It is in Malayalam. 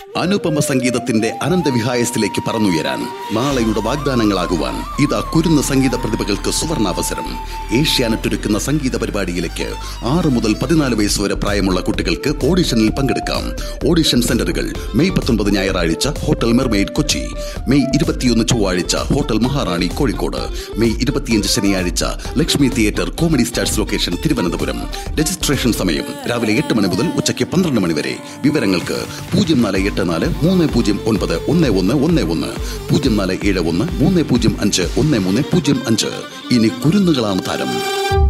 അനുപമ സംഗീതത്തിന്റെ അനന്തവിഹായത്തിലേക്ക് പറന്നുയരാൻ നാളെയുടെ വാഗ്ദാനങ്ങളാകുവാൻ ഇതാ കുരുന്ന സംഗീത പ്രതിഭകൾക്ക് സുവർണാവസരം ഏഷ്യാനെറ്റ് ഒരുക്കുന്ന സംഗീത പരിപാടിയിലേക്ക് ആറ് മുതൽ പതിനാല് വയസ്സ് വരെ പ്രായമുള്ള കുട്ടികൾക്ക് ഓഡിഷനിൽ പങ്കെടുക്കാം ഓഡിഷൻ സെന്ററുകൾ മെയ് പത്തൊൻപത് ഞായറാഴ്ച ഹോട്ടൽ മെർമെയ്ഡ് കൊച്ചി മെയ് ഇരുപത്തിയൊന്ന് ചൊവ്വാഴ്ച ഹോട്ടൽ മഹാറാണി കോഴിക്കോട് മെയ് ഇരുപത്തിയഞ്ച് ശനിയാഴ്ച Lakshmi theatre comedy stars location Thiruvananthapuram registration സമയം രാവിലെ എട്ട് മണി മുതൽ ഉച്ചയ്ക്ക് പന്ത്രണ്ട് മണി വരെ വിവരങ്ങൾക്ക് പൂജ്യം നാല് എട്ട് നാല് മൂന്ന് പൂജ്യം ഒൻപത് ഒന്ന് ഒന്ന് ഒന്ന് ഒന്ന് പൂജ്യം നാല് ഏഴ് ഒന്ന് മൂന്ന് പൂജ്യം അഞ്ച് ഒന്ന് മൂന്ന് പൂജ്യം അഞ്ച് ഇനി കുരുന്നുകളാണ് താരം